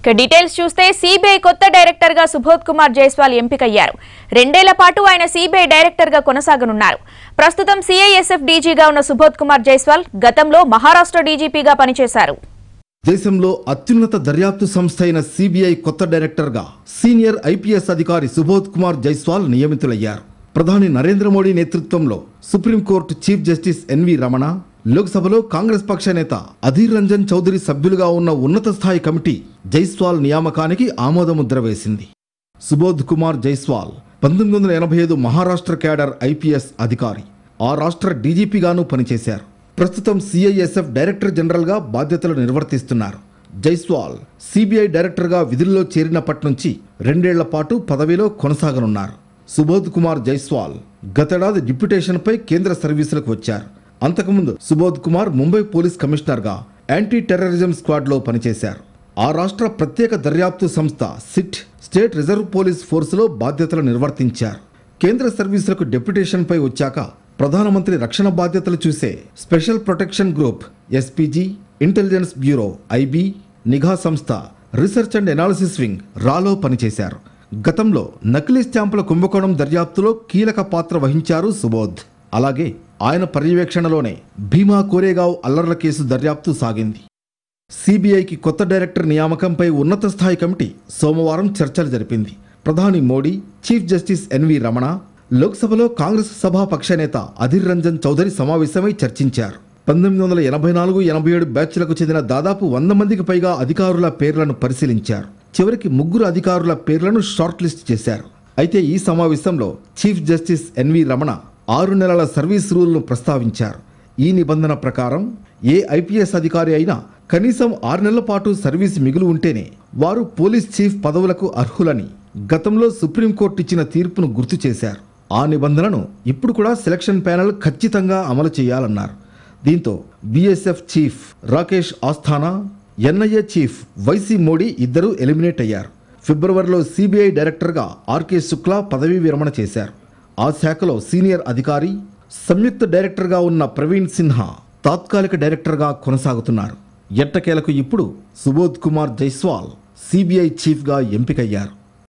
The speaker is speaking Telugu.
ఇక డీటెయిల్స్ చూస్తే సిబిఐ కొత్త డైరెక్టర్ గా సుబోధ్ కుమార్ జైస్వాల్ ఎంపికయ్యారు రెండేళ్ల పాటు ఆయన సిబిఐ డైరెక్టర్ గా కొనసాగనున్నారు ప్రస్తుతం సిఐఎస్ఎఫ్ డీజీగా ఉన్న సుబోధ్ కుమార్ జైస్వాల్ గతంలో మహారాష్ట్ర డీజీపీగా పనిచేశారు దేశంలో అత్యున్నత దర్యాప్తు సంస్థ అయిన సిబిఐ కొత్త డైరెక్టర్గా సీనియర్ ఐపీఎస్ అధికారి సుబోధ్ కుమార్ జైస్వాల్ నియమితులయ్యారు ప్రధాని నరేంద్ర మోడీ నేతృత్వంలో supreme court chief justice N V Ramana లోక్సభలో కాంగ్రెస్ పక్ష నేత అధీర్ రంజన్ చౌదరి సభ్యులుగా ఉన్న ఉన్నత స్థాయి కమిటీ జైస్వాల్ నియామకానికి ఆమోదముద్ర వేసింది సుబోధ్ కుమార్ జైస్వాల్ పంతొమ్మిది వందల ఎనభై ఐదు మహారాష్ట్ర క్యాడర్ ఐపీఎస్ అధికారి ఆ రాష్ట్ర డీజీపీగాను పనిచేశారు ప్రస్తుతం సిఐఎస్ఎఫ్ డైరెక్టర్ జనరల్గా బాధ్యతలు నిర్వర్తిస్తున్నారు జైస్వాల్ సిబిఐ డైరెక్టర్గా విధుల్లో చేరినప్పటి నుంచి రెండేళ్ల పాటు పదవిలో కొనసాగనున్నారు సుబోధ్ కుమార్ జైస్వాల్ గతేడాది డిప్యుటేషన్పై కేంద్ర సర్వీసులకు వచ్చారు అంతకుముందు సుబోధ్ కుమార్ ముంబై పోలీస్ కమిషనర్గా యాంటీ టెర్రరిజం స్క్వాడ్లో పనిచేశారు ఆ రాష్ట్ర ప్రత్యేక దర్యాప్తు సంస్థ సిట్ స్టేట్ రిజర్వ్ పోలీస్ ఫోర్సులో బాధ్యతలు నిర్వర్తించారు కేంద్ర సర్వీసులకు డెప్యుటేషన్పై వచ్చాక ప్రధానమంత్రి రక్షణ బాధ్యతలు చూసే special protection group SPG intelligence bureau IB నిఘా సంస్థ రీసెర్చ్ అండ్ ఎనాలిసిస్ వింగ్ రాలో పనిచేశారు గతంలో నకిలీ స్టాంపుల కుంభకోణం దర్యాప్తులో కీలక పాత్ర వహించారు సుబోధ్ అలాగే ఆయన పర్యవేక్షణలోనే భీమా కోరేగావ్ అల్లర్ల కేసు దర్యాప్తు సాగింది సిబిఐకి కొత్త డైరెక్టర్ నియామకంపై ఉన్నత స్థాయి కమిటీ సోమవారం చర్చలు జరిపింది ప్రధాని Modi chief justice N V Ramana లోక్సభలో కాంగ్రెస్ సభాపక్ష నేత అధీర్ రంజన్ చౌదరి సమావేశమై చర్చించారు పంతొమ్మిది వందల ఎనభై నాలుగు ఎనభై ఏడు బ్యాచ్లకు చెందిన దాదాపు వంద మందికి పైగా అధికారుల పేర్లను పరిశీలించారు చివరికి ముగ్గురు అధికారుల పేర్లను షార్ట్ లిస్ట్ చేశారు అయితే ఈ సమావేశంలో చీఫ్ జస్టిస్ ఎన్వి రమణ ఆరు నెలల సర్వీస్ రూల్ను ప్రస్తావించారు ఈ నిబంధన ప్రకారం ఏ ఐపీఎస్ అధికారి అయినా కనీసం ఆరు నెలల పాటు సర్వీస్ మిగులు ఉంటేనే వారు పోలీస్ చీఫ్ పదవులకు అర్హులని గతంలో సుప్రీంకోర్టు ఇచ్చిన తీర్పును గుర్తు చేశారు ఆ నిబంధనను ఇప్పుడు కూడా సెలక్షన్ ప్యానెల్ ఖచ్చితంగా అమలు చేయాలన్నారు దీంతో BSF chief Rakesh Asthana NIA chief Y C Modi ఇద్దరూ ఎలిమినేట్ అయ్యారు ఫిబ్రవరిలో సిబిఐ డైరెక్టర్గా ఆర్కే శుక్లా పదవీ విరమణ చేశారు ఆ శాఖలో సీనియర్ అధికారి సంయుక్త డైరెక్టర్గా ఉన్న ప్రవీణ్ సిన్హా తాత్కాలిక డైరెక్టర్గా కొనసాగుతున్నారు ఎట్టకేలకు ఇప్పుడు సుబోధ్ కుమార్ జైస్వాల్ సిబిఐ చీఫ్గా ఎంపికయ్యారు